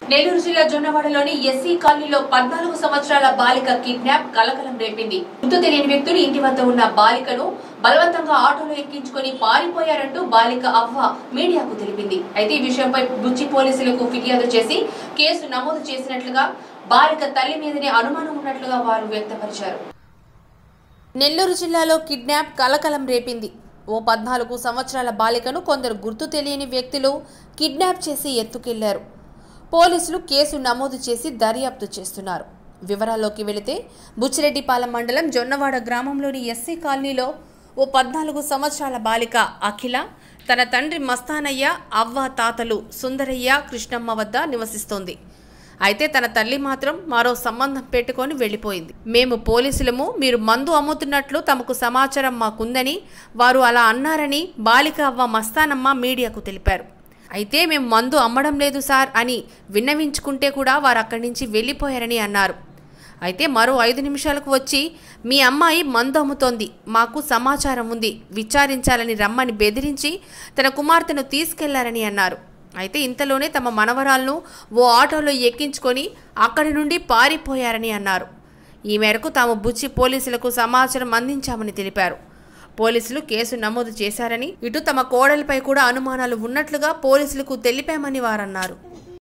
నెల్లూరు జిల్లా జొన్నవాడలోని ఎస్సీ కాలనీలో పద్నాలుగు సంవత్సరాల బాలిక కిడ్నాప్ కలకలం రేపింది గుర్తు తెలియని వ్యక్తులు ఇంటి వద్ద ఉన్న బాలికను బలవంతంగా ఆటోలో ఎక్కించుకొని పారిపోయారంటూ బాలిక అవ్వ మీడియాకు తెలిపింది అయితే ఈ విషయంపై బుచ్చి పోలీసులకు ఫిర్యాదు చేసి కేసు నమోదు చేసినట్లుగా బాలిక తల్లి మీదనే అనుమానం ఉన్నట్లుగా వారు వ్యక్తపరిచారు నెల్లూరు జిల్లాలో కిడ్నాప్ కలకలం రేపింది ఓ పద్నాలుగు సంవత్సరాల బాలికను కొందరు గుర్తు తెలియని వ్యక్తులు కిడ్నాప్ చేసి ఎత్తుకెళ్లారు పోలీసులు కేసు నమోదు చేసి దర్యాప్తు చేస్తున్నారు వివరాల్లోకి వెళితే బుచ్చిరెడ్డిపాలెం మండలం జొన్నవాడ గ్రామంలోని ఎస్సీ కాలనీలో ఓ పద్నాలుగు సంవత్సరాల బాలిక అఖిల తన తండ్రి మస్తానయ్య అవ్వ తాతలు సుందరయ్య కృష్ణమ్మ వద్ద నివసిస్తోంది అయితే తన తల్లి మాత్రం మరో సంబంధం పెట్టుకొని వెళ్ళిపోయింది మేము పోలీసులము మీరు మందు అమ్ముతున్నట్లు తమకు సమాచారం మాకుందని వారు అలా అన్నారని బాలిక అవ్వ మస్తానమ్మ మీడియాకు తెలిపారు అయితే మేము మందు అమ్మడం లేదు సార్ అని విన్నవించుకుంటే కూడా వారు అక్కడి నుంచి వెళ్ళిపోయారని అన్నారు అయితే మరో ఐదు నిమిషాలకు వచ్చి మీ అమ్మాయి మందు అమ్ముతోంది మాకు సమాచారం ఉంది విచారించాలని రమ్మని బెదిరించి తన కుమార్తెను తీసుకెళ్లారని అన్నారు అయితే ఇంతలోనే తమ మనవరాలను ఓ ఆటోలో ఎక్కించుకొని అక్కడి నుండి పారిపోయారని అన్నారు ఈ మేరకు తాము బుచ్చి పోలీసులకు సమాచారం అందించామని తెలిపారు పోలీసులు కేసు నమోదు చేశారని ఇటు తమ కోడలిపై కూడా అనుమానాలు ఉన్నట్లుగా పోలీసులకు తెలిపామని వారన్నారు